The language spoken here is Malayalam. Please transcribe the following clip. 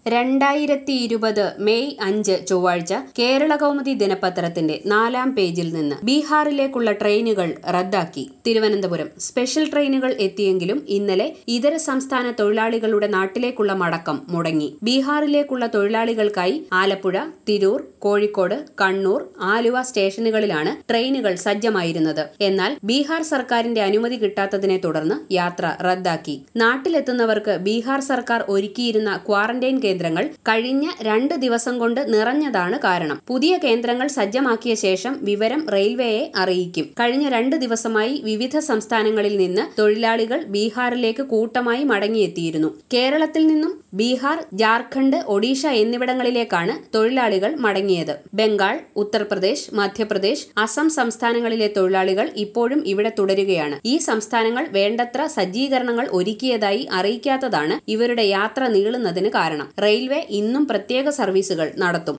രണ്ടായിരത്തി ഇരുപത് മെയ് അഞ്ച് ചൊവ്വാഴ്ച കേരള കൗമുദി ദിനപത്രത്തിന്റെ നാലാം പേജിൽ നിന്ന് ബീഹാറിലേക്കുള്ള ട്രെയിനുകൾ റദ്ദാക്കി തിരുവനന്തപുരം സ്പെഷ്യൽ ട്രെയിനുകൾ എത്തിയെങ്കിലും ഇന്നലെ ഇതര സംസ്ഥാന തൊഴിലാളികളുടെ നാട്ടിലേക്കുള്ള മടക്കം മുടങ്ങി ബീഹാറിലേക്കുള്ള തൊഴിലാളികൾക്കായി ആലപ്പുഴ തിരൂർ കോഴിക്കോട് കണ്ണൂർ ആലുവ സ്റ്റേഷനുകളിലാണ് ട്രെയിനുകൾ സജ്ജമായിരുന്നത് എന്നാൽ ബീഹാർ സർക്കാരിന്റെ അനുമതി കിട്ടാത്തതിനെ തുടർന്ന് യാത്ര റദ്ദാക്കി നാട്ടിലെത്തുന്നവർക്ക് ബീഹാർ സർക്കാർ ഒരുക്കിയിരുന്ന ക്വാറന്റൈൻ കേന്ദ്രങ്ങൾ കഴിഞ്ഞ രണ്ട് ദിവസം കൊണ്ട് നിറഞ്ഞതാണ് കാരണം പുതിയ കേന്ദ്രങ്ങൾ സജ്ജമാക്കിയ ശേഷം വിവരം റെയിൽവേയെ അറിയിക്കും കഴിഞ്ഞ രണ്ട് ദിവസമായി വിവിധ സംസ്ഥാനങ്ങളിൽ നിന്ന് തൊഴിലാളികൾ ബീഹാറിലേക്ക് കൂട്ടമായി മടങ്ങിയെത്തിയിരുന്നു കേരളത്തിൽ നിന്നും ബീഹാർ ജാർഖണ്ഡ് ഒഡീഷ എന്നിവിടങ്ങളിലേക്കാണ് തൊഴിലാളികൾ മടങ്ങിയത് ബംഗാൾ ഉത്തർപ്രദേശ് മധ്യപ്രദേശ് അസം സംസ്ഥാനങ്ങളിലെ തൊഴിലാളികൾ ഇപ്പോഴും ഇവിടെ തുടരുകയാണ് ഈ സംസ്ഥാനങ്ങൾ വേണ്ടത്ര സജ്ജീകരണങ്ങൾ ഒരുക്കിയതായി അറിയിക്കാത്തതാണ് ഇവരുടെ യാത്ര നീളുന്നതിന് കാരണം റെയിൽവേ ഇന്നും പ്രത്യേക സർവീസുകൾ നടത്തും